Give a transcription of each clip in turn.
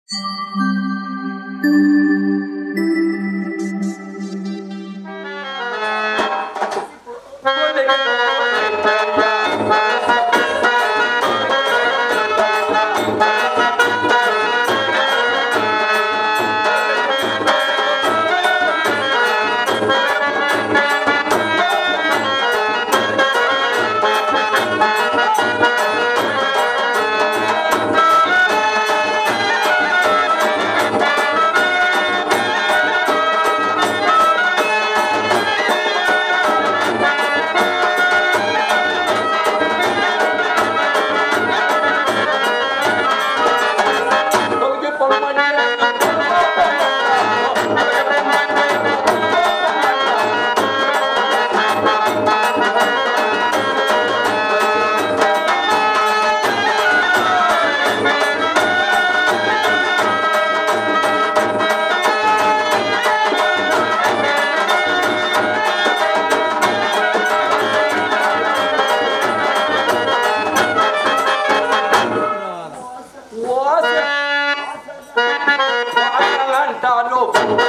అంటాను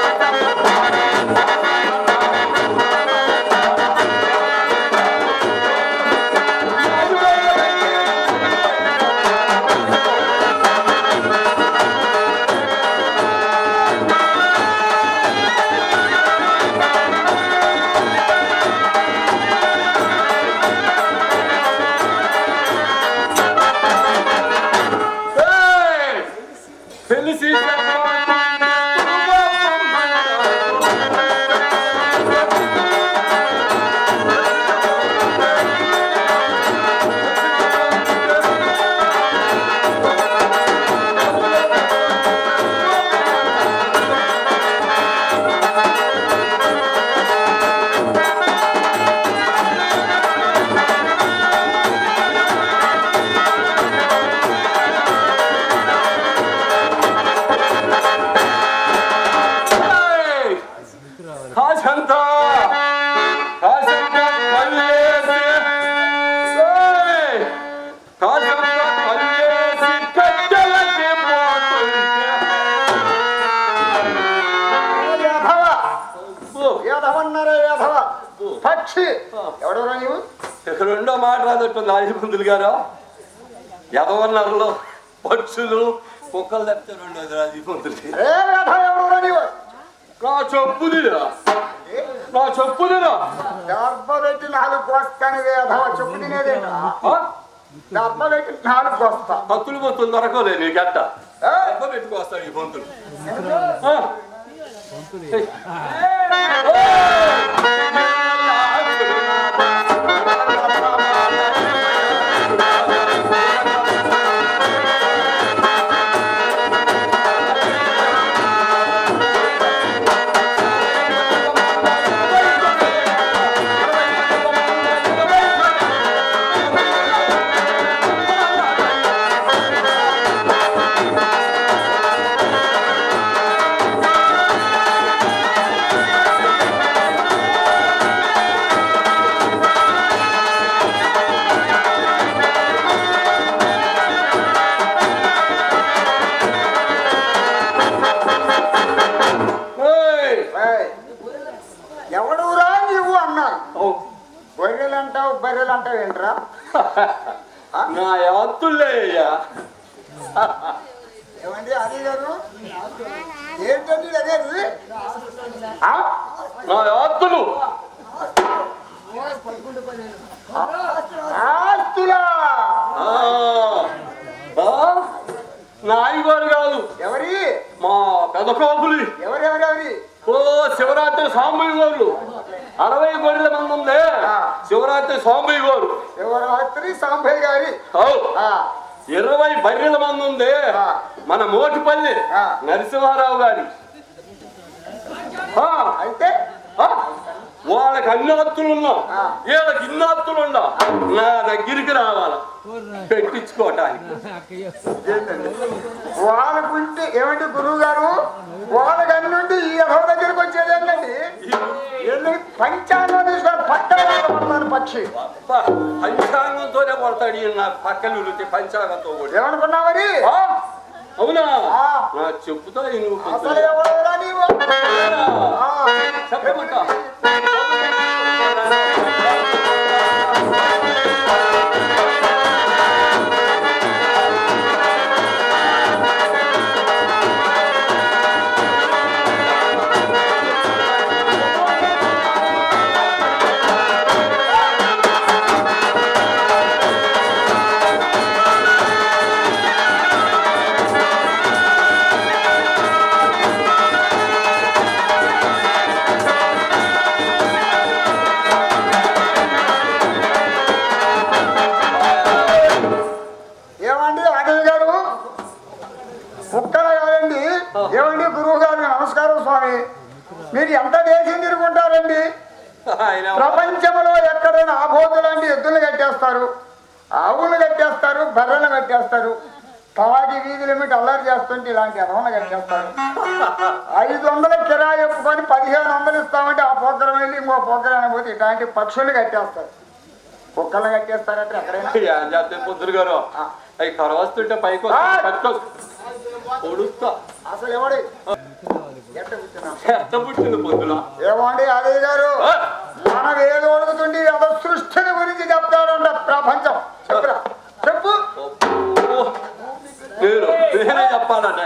ఏయ్! పెళ్లి సీజన్ ఏయ్! కాసంత కాసంత కల్లేసి ఏయ్! కాసంత కల్లేసి కట్టెలకి పోతుంటే యాదవ ఓ, యాదవన్నారా యాదవ పక్షి ఎవడరా నీవు ఇక రెండో మాట రాదట్టుంది రాజమంతులు గారు ఎదవన్నరలో పక్షులు కుక్కలు తప్పితే రెండోది రాజమంతులు ఏ యాదవ ఎవడరా నీవు నా చెప్పుదిరా నా చెప్పుదిరా దెబ్బ పెట్టి నాలుగు కోస్తాను యాదవ చెప్పు తినేదేంటా ఆ? దెబ్బ పెట్టి నాలుగు కోస్తా కత్తులు మొత్తం దొరకలే నీ గట్ట ఏ? దెబ్బ పెట్టుకొస్తాడు ఈ పొంతులు ఎందుకు? ఆ? ఏయ్! ఏయ్, ఎవడురా నీవు అన్నాను ఓ, గొర్రెలు అంటావు బర్రెలు అంటావు ఏంట్రా నా యాత్తులే అయ్యా ఏమండి అది గారు ఏంటండి ఇది అనేది ఆ? నా యాత్తులు ఆస్తులా ఆ, ఆ, నా అయ్యగారు కాదు ఎవరి మా పెద్ద కోపులి ఎవరెవరెవరి ఓ శివరాత్రి సాంబయ్య గారు అరవై గొర్రెల మంది ఉంది ఆ. శివరాత్రి సాంబయ్య గారు శివరాత్రి సాంబయ్య గారి అవు ఆ, ఇరవై బర్రెల మంది ఉంది ఆ. మన మోటిపల్లి ఆ. నరసింహారావు గారి ఆ, అయితే ఆ, వాళ్ళకి అన్ని హత్తులు ఉన్నా ఆ. వీళ్ళకి ఇన్ని హత్తులు ఉన్నా నా దగ్గరికి రావాల పెట్టించుకోవటానికి వాళ్ళకుంటే ఏమంటే గురువు గారు వాళ్ళకి అన్ని ఉంటే ఈ ఎవరి దగ్గరికి వచ్చేది ఏంటండి ఎందుకు పంచాంగం తీసుకొని పట్టాను పక్షి అబ్బా, పంచాంగంతోనే కొడతాడు ఈయన నా పక్కన ఉలితే పంచాంగంతో కూడా ఏమనుకున్నావు మరి ఆ, అవునా ఆ, నా చెప్పుతో నువ్వు అసలు ఎవరురా నీవు ఆ, చెప్పమంట ఏమండి అజయ్ గారు కుక్కల కాదండి ఏమండి గురువు గారు నమస్కారం స్వామి మీరు ఎంత దేశం తిరుగుంటారండి ఆయన ప్రపంచంలో ఎక్కడైనా ఆబోతులాంటి ఎద్దులు కట్టేస్తారు ఆవులు కట్టేస్తారు బర్రెలు కట్టేస్తారు తవాకి వీధుల మీద అల్లరి చేస్తుంటే ఇలాంటి అదవలు కట్టేస్తారు ఐదు వందల కిరాయి ఒప్పుకొని పదిహేను వందలు ఇస్తామంటే ఆ పోకరం వెళ్ళి ఇంకో పోకరం పోతే ఇలాంటి పక్షులు కట్టేస్తారు కుక్కలు కట్టేస్తారంటే ఎక్కడైనా ఏం చేస్తే పొద్దులు గారు అవి కరవస్తుంటే పైకి ఆ! పట్టుకో పొడుస్తా అసలు ఎవడి ఎట్ట కూర్చున్నాం ఎంత పుట్టింది పొద్దుల ఏమండి అదే గారు మనం ఏదో అడుగుతుండి అదో సృష్టిని గురించి చెప్తారంట ప్రపంచం చెప్పురా చెప్పు నేను నేనే చెప్పాలంటే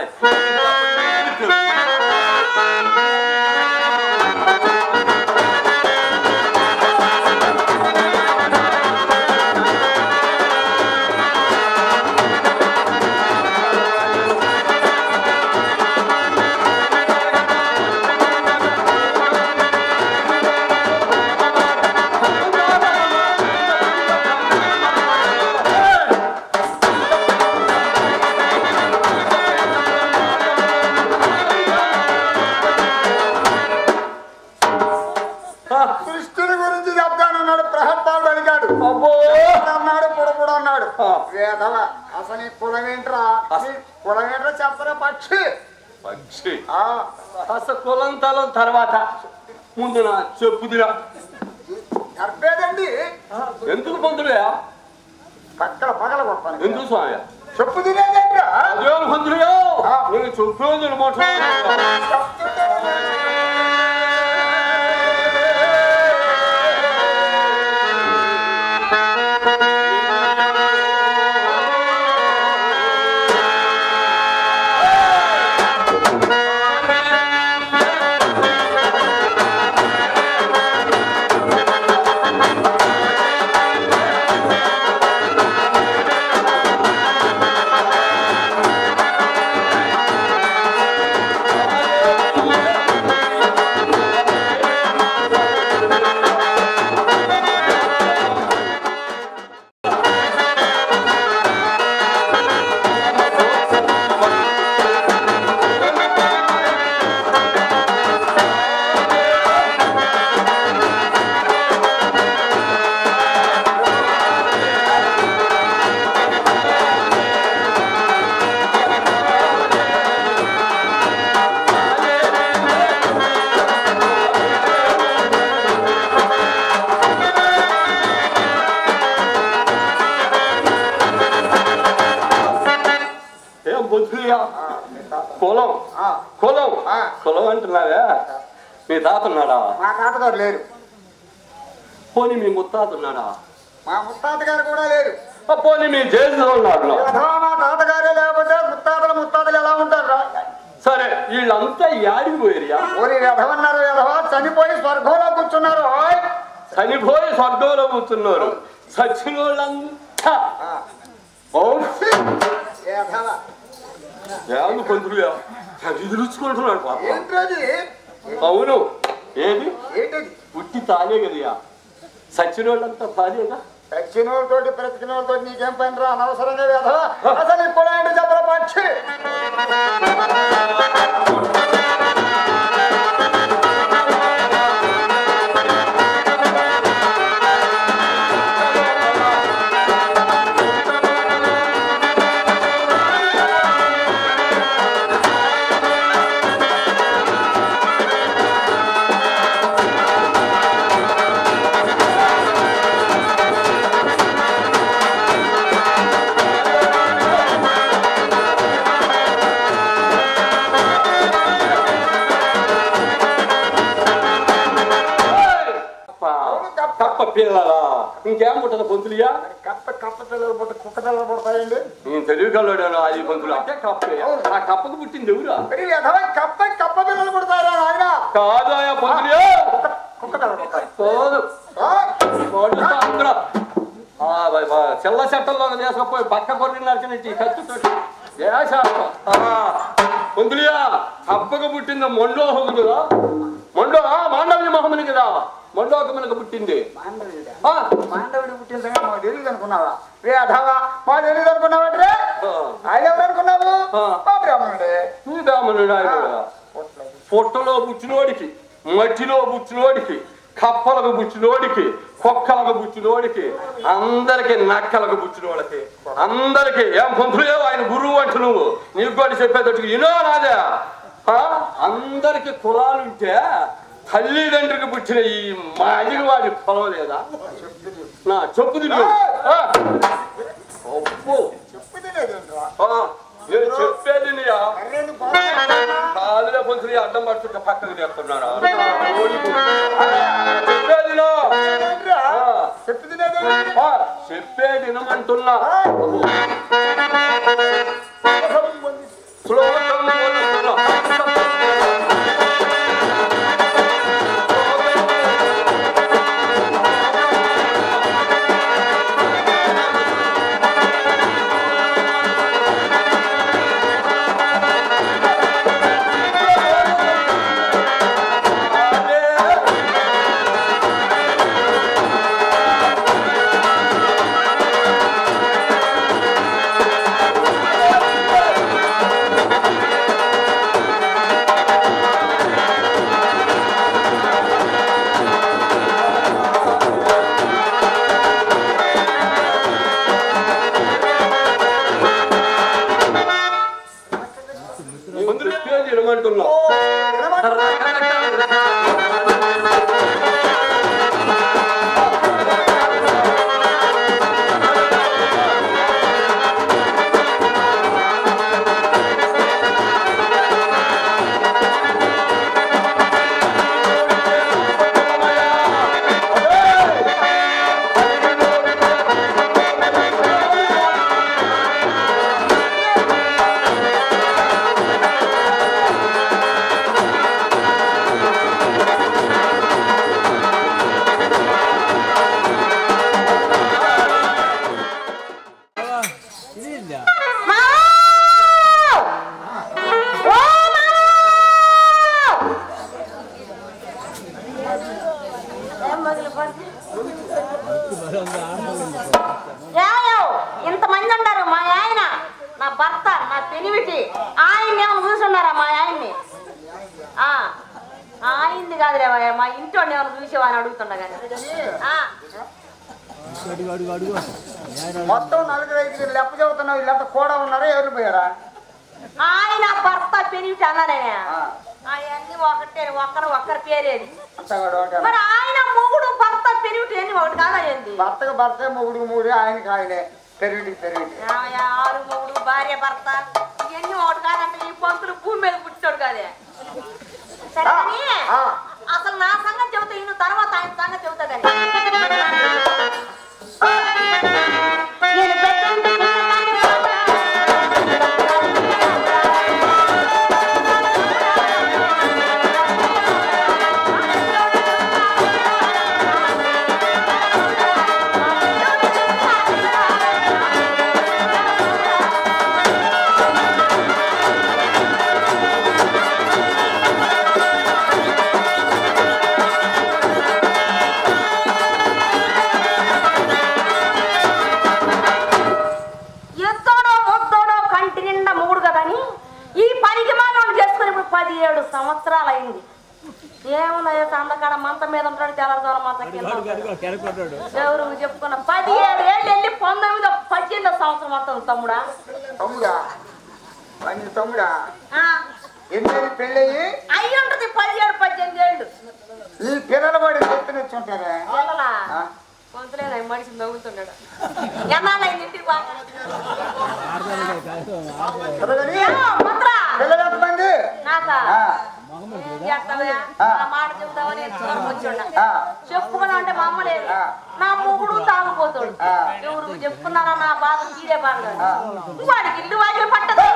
సృష్టిని గురించి చెప్తానన్నాడు ప్రహత్వాలు అడిగాడు అబ్బో అన్నాడు పొడపుడు అన్నాడు ఆ. వేదవ అసలు నీ కులం ఏంట్రా నీ కులం ఏంట్రా చెప్పరా పక్షి పక్షి ఆ, అసలు కులం తలం తర్వాత ముందు నా చెప్పు తిరా గర్భేదండి ఎందుకు పొందులే పక్కల పగల గొప్ప ఎందుకు స్వామి చెప్పు తినేదేంట్రా అదేం పొందులే ఆ. నేను చెప్పేది మాట ఏం పొందులియా కులం ఆ, కులం ఆ. కులం అంటున్నావే మీ తాత ఉన్నాడా మా తాతగారు లేరు పోనీ మీ ముత్తాత ఉన్నాడా మా ముత్తాత గారు కూడా లేరు ఆ పోనీ మీ జేజు ఉన్నాడు యథా మా తాతగారే లేకపోతే ముత్తాతలు ముత్తాతలు ఎలా ఉంటారు సరే వీళ్ళంతా యాడికి పోయిరియా ఊరి వ్యధవన్నారు వ్యధవ చనిపోయి స్వర్గంలో కూర్చున్నారు ఓయ్. చనిపోయి స్వర్గంలో కూర్చున్నారు సచిన వాళ్ళంతా ఆ, ఓ, వ్యధవ. ఏమన్నా పొందులుయా ఎదురుచుకుంటున్నాడు పాప ఏంటది అవును ఏది ఏంటది పుట్టి తానే కదయా సచిన వాళ్ళంతా తానేగా చచ్చిన వాళ్ళతోటి బ్రతికిన వాళ్ళతో నీకేం పని రా అనవసరంగా వ్యధవ అసలు నీ కులం ఏంటో చెప్పరా పక్షి ఆ ఇంకేం పుట్టదు పంతులుగా కప్ప కప్ప పిల్లలు పుట్ట కుక్క పిల్లలు పుడతాయండి నేను తెలివికల్లాడాను అది పంతులు అంటే కప్పే ఆ కప్పకు పుట్టింది ఎవరా మరి ఎదవ కప్ప కప్ప పిల్లలు పుడతారా నాయన కాదాయా పంతులు కుక్క పిల్లలు పుడతాయి కాదు ఆ, వాడుతా అందరూ. ఆ, బ- బ- తెల్ల చట్టంలో తీసుకుపోయి పక్క కొన్ని నరికినట్టు ఈ కత్తితోటి ఏ శాస్త్రం పొందులియా కప్పకు పుట్టింది మొండోహం కదా మొండో ఆ, మాండవ్య మహముని కదా మొండోకమునకు పుట్టింది మాండవుడా. ఆ, మాండవుడి పుట్టిన సంగతి మాకు తెలియదు అనుకున్నావా రే అధవా మా తెలియదు అనుకున్నావట్రే ఆ. ఆయన ఎవరు అనుకున్నావు ఆ. మా బ్రాహ్మణుడే ఈ బ్రాహ్మణుడు ఆయన కూడా. పొట్టలో బుచ్చినోడికి మట్టిలో బుచ్చినోడికి కప్పలకు బుచ్చినోడికి కుక్కలకు బుచ్చినోడికి అందరికి నక్కలకు బుచ్చినోడికి అందరికి ఏం పంతులు ఆయన గురువు అంటు నువ్వు నీకు కూడా చెప్పేటట్టు ఇనో రాజా ఆ? అందరికి కులాలుంటే తల్లిదండ్రికి పుట్టిన ఈ మాజిన వాడి పొలం లేదా నా చెప్పు తిరుగు. ఆ అబ్బో. చెప్పు తెలియదురా. ఆ, నేను చెప్పేది నీయా అర్రేందు పోతా? కాదులే పొంతులు అడ్డం పడుతుంటే పక్కకు తెస్తున్నాడు చెప్పేది నో. ఏంట్రా? ఆ, చెప్పు తినేది ఆ, చెప్పేది వినమంటున్నా శ్లోకం మొదలుతున్నా. అదే. ముందు చెప్పేది వినమంటున్నా ఏమయ్యో ఇంతమంది ఉన్నారు మా ఆయన నా భర్త నా పెనిమిటి ఆయన ఏమైనా చూసున్నారా మా ఆయన్ని ఆ, ఆయన్ని కాదులే మా ఇంటి వాడిని ఏమైనా చూసేవా అని అడుగుతుండ కానీ ఆ, మొత్తం నలుగురు ఐదుగురు లెప్ప చదువుతున్నావు వీళ్ళంతా కూడా ఉన్నారా ఎవరు పోయారా ఆయన భర్త పెనిమిటి అన్నానే ఆ. అవన్నీ ఒకటే ఒక్కరు ఒక్కరి పేరేది అంతా కూడా ఒకటే. మరి ఆయన మొగుడు భర్త పెనిమిటి అన్ని ఒకటి కాదా ఏంది భర్తకు భర్త మొగుడికి మూడు ఆయనకి ఆయనే పెరిగి పెరిగి ఏమయ్య, ఆరు మొగుడు భార్య భర్త ఇవన్నీ ఒకటి కాదంటే ఈ పంతులు భూమి మీద పుట్టాడు కాదే సరే కానీ ఆ. అసలు నా సంగతి చెబుతా ఈయన తర్వాత ఆయన సంగతి చెబుతా కానీ నేను పెద్దంటి పిల్లగాని ఎత్తోడో ముద్దోడో కంటి నిండా మూడు కదని ఈ పనికి మానవుడు చేసుకుని ఇప్పుడు పదిహేడు సంవత్సరాలు అయింది ఏమున్నాయో సందకాడ మంచం మీద ఉంటాడు తెల్లవారు మంచం కింద ఉంటాడు. ఎవరు చెప్పుకున్న పదిహేడు ఏళ్ళు వెళ్ళి పంతొమ్మిదో పద్దెనిమిదో సంవత్సరం వస్తుంది తమ్ముడా తమ్ముడా వాడిని తమ్ముడా ఆ, ఎన్ని పెళ్ళయి అయ్యి ఉంటుంది పదిహేడు పద్దెనిమిది ఏళ్ళు ఈ పిల్లలు కూడా ఎత్తున వచ్చుంటారే పిల్లలా ఆ? కొంతలేదా ఈ మనిషి నవ్వుతున్నాడు ఎన్నాళ్ళైంది ఇంటికి బాగా పిల్లలని మంత్రా పిల్లలు ఎంతమంది నాకా ఆ, చేస్తావా? ఆ. ఆ మాట చెబుతావని తెచ్చుకొని కూర్చుండా ఆ, చెప్పుకున్నా అంటే మా అమ్మ లేదు ఆ. నా మొగుడు తాగుపోతాడు ఆ. ఎవరు చెప్పుకున్నారా నా బాధ తీరే బాధ వాడికి ఇల్లు వాకిలు పట్టదు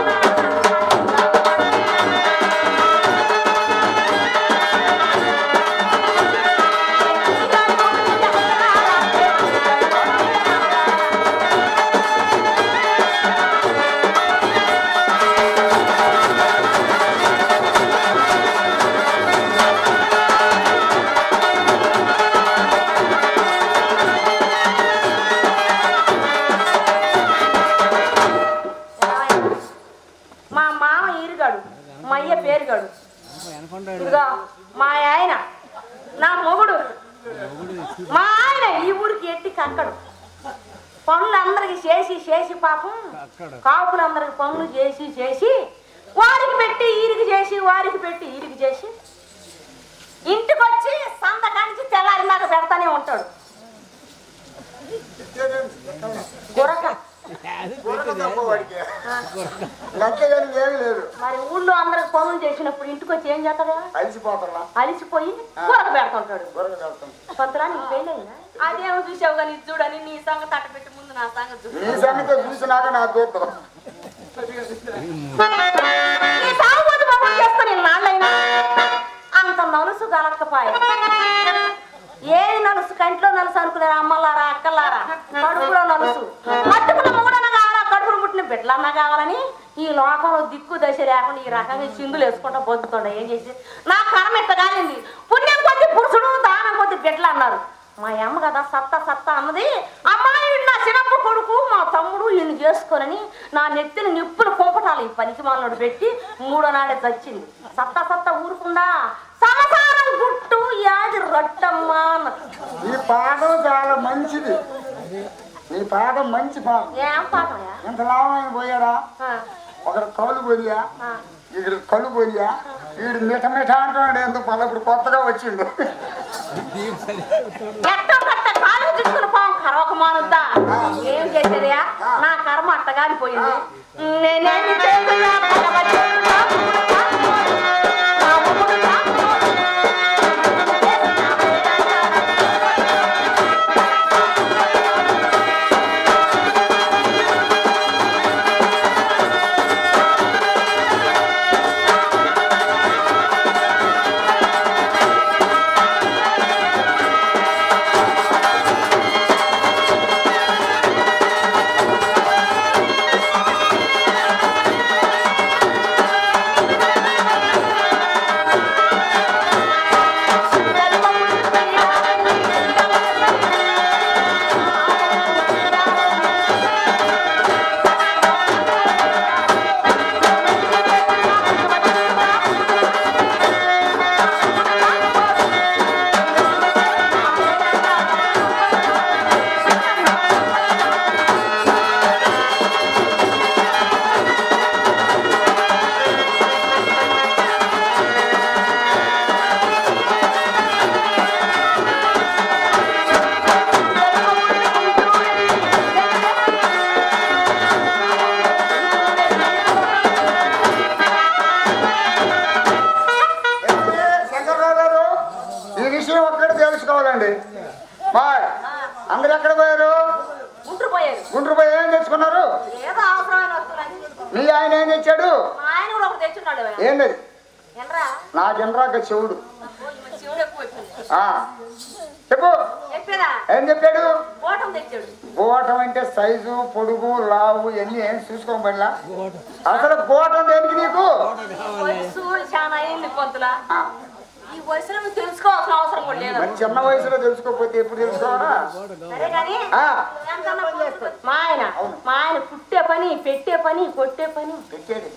మా మామ ఈరుగాడు మా అయ్య పేరుగాడు ఇదిగో మా ఆయన నా మొగుడు మా ఆయన ఈ ఊరికి ఎట్టి కక్కడు పనులు అందరికి చేసి చేసి పాపం కాపులందరికి పనులు చేసి చేసి వారికి పెట్టి ఈరికి చేసి వారికి పెట్టి ఈరికి చేసి ఇంటికి వచ్చి సంత కానించి తెల్లారినాక పెడతానే ఉంటాడు గురక ఊరక తప్ప వాడికి లెక్క కానీ ఏమీ లేదు మరి ఊళ్ళో అందరికి పనులు చేసినప్పుడు ఇంటికి వచ్చి ఏం చేస్తాడు అలసిపోతున్నా అలిసిపోయి కూరకు పెడుతుంటాడు ఊరక వెళ్తాం పంతులా నీకు పెళ్ళయిందా అదేమో చూసావు కానీ ఇది చూడని నీ సంగతి అట్ట పెట్టి ముందు నా సంగతి చూడు నీ సంగతి చూసినాక నా చూద్దాం ఈ తాగుబోతు బాబు చేస్తా నేను నాళ్ళైనా అంత నలుసు గలక్కపోయా ఏది నలుసు కంట్లో నలుసు అనుకున్నారు అమ్మలారా అక్కలారా కడుపులో నలుసు మట్టుకున్న మొగుడన్న కావాలా కడుపులో పుట్టిన బిడ్డలన్నా కావాలని ఈ లోకంలో దిక్కు దశ లేకుండా ఈ రకంగా చిందులు వేసుకుంటా బతుకుతుండ ఏం చేసి నా కర్మ ఎట్ట కాలింది పుణ్యం కొద్ది పురుషుడు దానం కొద్ది బిడ్డలు అన్నారు మా అమ్మ కదా సత్తా సత్తా అన్నది అమ్మాయి వీడు నా చిన్నప్పుడు కొడుకు మా తమ్ముడు ఈయన చేసుకోనని నా నెత్తిన నిప్పులు కుంపటాలు ఈ పనికి మాలను పెట్టి మూడో నాడే చచ్చింది సత్తా సత్తా ఊరుకుండా సంసారం గుట్టు యాది రొట్టమ్మా అన్నది ఈ పాఠం చాలా మంచిది నీ పాఠం మంచి పాఠం ఏం పాటయా ఇంత లాభమైన పోయాడా ఒకరు కళ్ళు పోయా ఇక్కడ కళ్ళు పోయా వీడు మిఠ మిఠ అంటున్నాడు ఎందుకు మళ్ళీ ఇప్పుడు కొత్తగా వచ్చిండు ఎట్టో కట్ట కాలు తీసుకుని పోం కరవక మానుద్దా ఏం చేసేదియా నా కర్మ అట్టగానిపోయింది నేనేమి చేస్తున్నా భగవద్గీత నా మొగుడు తాగుబోతు. ఏంటి, శంకర్రావు గారు ఈ విషయం ఒక్కటి తెలుసుకోవాలండి మా అందరు ఎక్కడ పోయారు గుంటూరు పోయారు గుంటూరు పోయి ఏం తెచ్చుకున్నారు ఏదో అవసరమైన వస్తువులని మీ ఆయన ఏం తెచ్చాడు మా ఆయన కూడా ఒకటి తెచ్చున్నాడు ఏంటది ఎనరా నా జనరాక చెవుడు శివుడు ఎక్కువ వచ్చింది ఆ, చెప్పు చెప్పేదా ఏం చెప్పాడు ఓటం తెచ్చాడు గోటం అంటే సైజు పొడుగు లావు ఇవన్నీ ఏం చూసుకోబడిలా అసలు గోటం దేనికి నీకు వయసు చాలా అయింది పొంతులా ఆ, ఈ వయసులో నువ్వు తెలుసుకోవాల్సిన అవసరం కూడా లేదు మరి చిన్న వయసులో తెలుసుకోకపోతే ఎప్పుడు తెలుసుకోవాలా సరే కానీ ఆ, ఎంతన్నా పోతుంది. మా ఆయన మా ఆయన పుట్టే పని పెట్టే పని కొట్టే పని పెట్టేది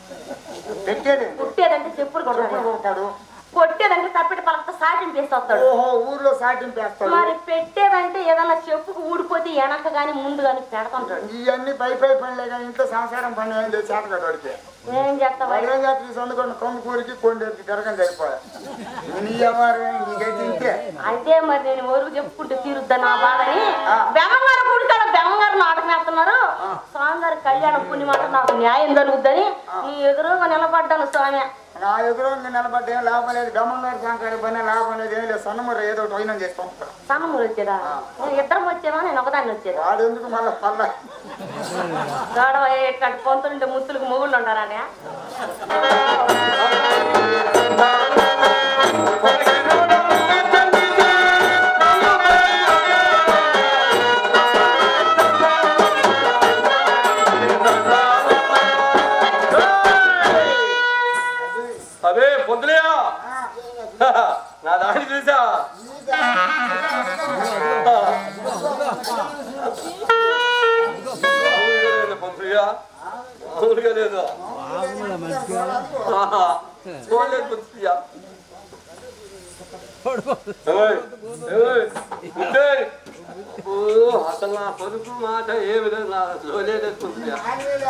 పెట్టేది పుట్టేదంటే చెప్పులు చెప్పులు కొడతాడు కొడతాడు కొట్టేదంటే తప్పిట పలకతో సాటింపు వేసి వస్తాడు ఓహో ఊర్లో సాటింపు వేస్తాడు మరి పెట్టేదంటే ఏదన్నా చెప్పుకు ఊడిపోతే వెనక గాని ముందు గాని పెడతాడు ఇవన్నీ పై పై పనులే కానీ ఇంట్లో సంసారం పని ఏం లేదు చేత కట్టడికి ఏం చేస్తావా వైరం జాతర సందుకొని కొమ్ము కూరికి కొండేరికి తిరగని సరిపోయా నీ ఎవరు నీకైతే ఇంతే అయితే మరి నేను ఎవరికి చెప్పుకుంటూ తీరుద్దా నా బాధని ఆ. బెమ్మగారు కూడికాడ బెమ్మగారు నాటకం వేస్తున్నారు స్వామి గారి కళ్యాణం పుణ్యమాట నాకు న్యాయం జరుగుద్దని నీ ఎదురుగా నిలబడ్డాను స్వామి నా ఎదురు నిలబడ్డ ఏం లాభం లేదు గమన్నారు సాంకాడి పని లాభం లేదు ఏం లేదు సన్నముర ఏదో ఒకటి అయినా చేస్తాం సన్నమూరు వచ్చేదా ఇద్దరం వచ్చేదా నేను ఒకదాన్ని వచ్చేదా వాడు ఎందుకు మళ్ళీ పల్ల గొడవ ఇట్లాంటి పొంతులుంటే ముత్తులకు మొగుళ్ళు ఉంటారని అదే పొద్దులేయా నా దాడి చూసా మామూలుగా లేదు పొద్దులేయా మామూలుగా లేదు ఆహా. చూడలేదు పొద్దులేయా ఏయ్, ఏయ్, ముత్తేయ్. ఓ, అసలు నా పొదుపు మాట ఏమి లేదు నా చూడలేదు పొద్దులేయా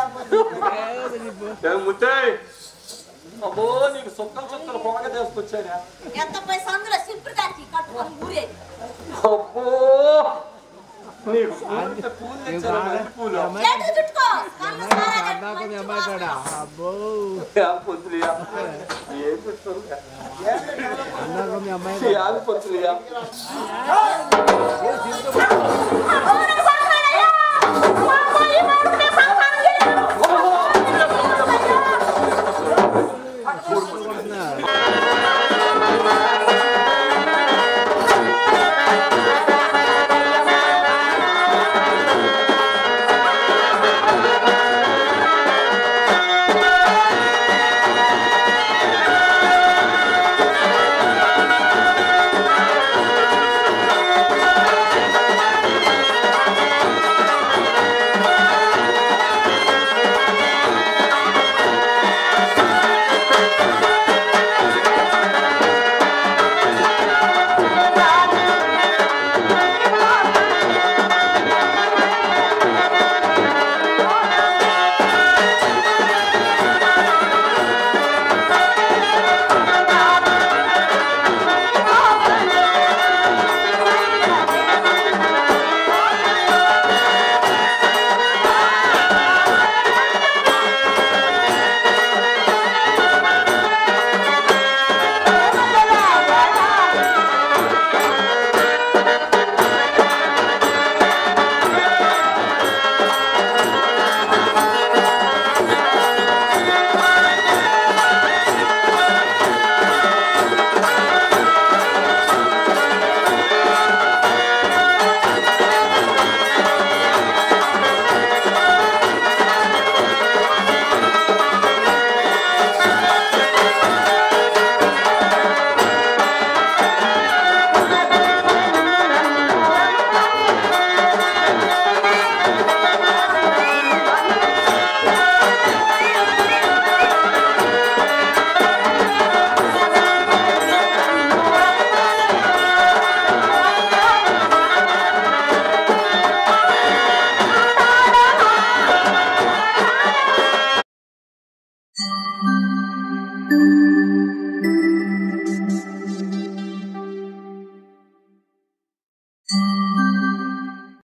ఏ ముత్తేయ్ అబ్బో నీకు సుక్కలు సుక్కలు పొగ తీసుకొచ్చానా ఎంత పైసా అందులో సింపుల్ గారికి కట్టుకొని ఊరే అబ్బో నీకు పూలు పూలు తెచ్చాను మంచి పూలు చేతులు చుట్టుకో కళ్ళు సారా అన్నాక మీ అమ్మాయి కాడ అబ్బో యా పొద్దులియా ఏం పెడుతుందా అన్నాక మీ అమ్మాయి యా పొద్దులియా అవును, పక్కనయ్యా. మా అమ్మాయి పడుతుంది.